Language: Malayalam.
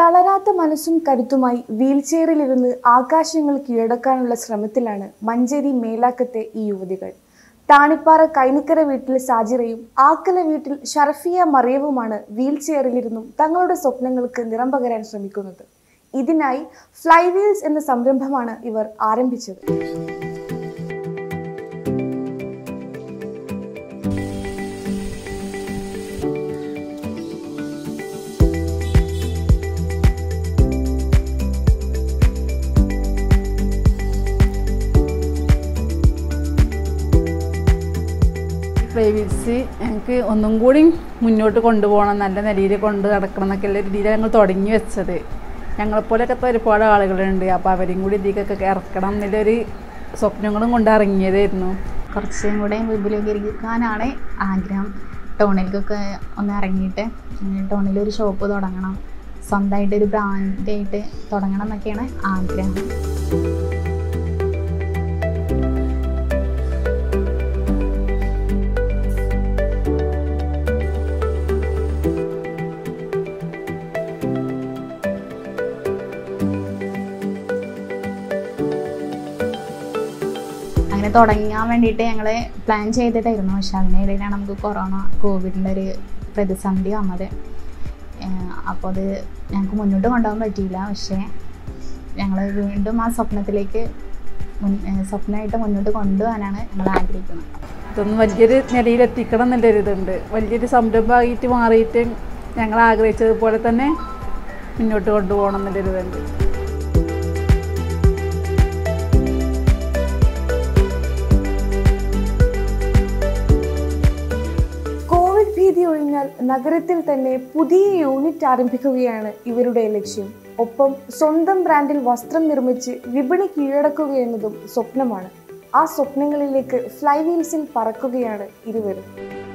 തളരാത്ത മനസ്സും കരുത്തുമായി വീൽചെയറിലിരുന്ന് ആകാശങ്ങൾ കീഴടക്കാനുള്ള ശ്രമത്തിലാണ് മഞ്ചേരി മേലാക്കത്തെ ഈ യുവതികൾ താണിപ്പാറ കൈനിക്കര വീട്ടിൽ സാജിറയും ആക്കല വീട്ടിൽ ഷറഫിയ മറിയവുമാണ് വീൽചെയറിലിരുന്നും തങ്ങളുടെ സ്വപ്നങ്ങൾക്ക് നിറം പകരാൻ ശ്രമിക്കുന്നത് ഇതിനായി ഫ്ലൈ വീൽസ് എന്ന സംരംഭമാണ് ഇവർ ആരംഭിച്ചത് പ്രൈവറ്റ്സ് ഞങ്ങൾക്ക് ഒന്നും കൂടി മുന്നോട്ട് കൊണ്ടുപോകണം നല്ല നിലയിൽ കൊണ്ട് നടക്കണം എന്നൊക്കെ ഉള്ള രീതിയിൽ ഞങ്ങൾ തുടങ്ങി വെച്ചത് ഞങ്ങളെപ്പോലെയൊക്കെ ഒരുപാട് ആളുകളുണ്ട് അപ്പോൾ അവരെയും കൂടി ഇതിലേക്കൊക്കെ ഇറക്കണം എന്നുള്ളൊരു സ്വപ്നങ്ങളും കൊണ്ട് ഇറങ്ങിയതായിരുന്നു കുറച്ചും കൂടെ വിപുലീകരിക്കാനാണ് ആഗ്രഹം ടൗണിലേക്കൊക്കെ ഒന്ന് ഇറങ്ങിയിട്ട് ടൗണിൽ ഒരു ഷോപ്പ് തുടങ്ങണം സ്വന്തമായിട്ട് ഒരു ബ്രാൻഡായിട്ട് തുടങ്ങണം എന്നൊക്കെയാണ് ആഗ്രഹം അങ്ങനെ തുടങ്ങാൻ വേണ്ടിയിട്ട് ഞങ്ങൾ പ്ലാൻ ചെയ്തിട്ടായിരുന്നു പക്ഷെ അതിനിടയിലാണ് നമുക്ക് കൊറോണ കോവിഡിൻ്റെ ഒരു പ്രതിസന്ധി വന്നത് അപ്പോൾ അത് ഞങ്ങൾക്ക് മുന്നോട്ട് കൊണ്ടുപോകാൻ പറ്റിയില്ല പക്ഷേ ഞങ്ങൾ വീണ്ടും ആ സ്വപ്നത്തിലേക്ക് മുൻ ഏഹ് സ്വപ്നമായിട്ട് മുന്നോട്ട് കൊണ്ടുപോകാനാണ് ഞങ്ങൾ ആഗ്രഹിക്കുന്നത് ഇതൊന്നും വലിയൊരു നിലയിൽ എത്തിക്കണം എന്നുള്ളൊരു ഇതുണ്ട് വലിയൊരു സംരംഭമായിട്ട് മാറിയിട്ട് ഞങ്ങൾ ആഗ്രഹിച്ചതുപോലെ തന്നെ മുന്നോട്ട് കൊണ്ടുപോകണം എന്നുള്ളൊരു ഇതുണ്ട് കോവിഡ് ഭീതി ഒഴിഞ്ഞാൽ നഗരത്തിൽ തന്നെ പുതിയ യൂണിറ്റ് ആരംഭിക്കുകയാണ് ഇവരുടെ ലക്ഷ്യം ഒപ്പം സ്വന്തം ബ്രാൻഡിൽ വസ്ത്രം നിർമ്മിച്ച് വിപണി കീഴടക്കുക എന്നതും സ്വപ്നമാണ് ആ സ്വപ്നങ്ങളിലേക്ക് ഫ്ലൈ വീൽസിൽ പറക്കുകയാണ് ഇരുവരും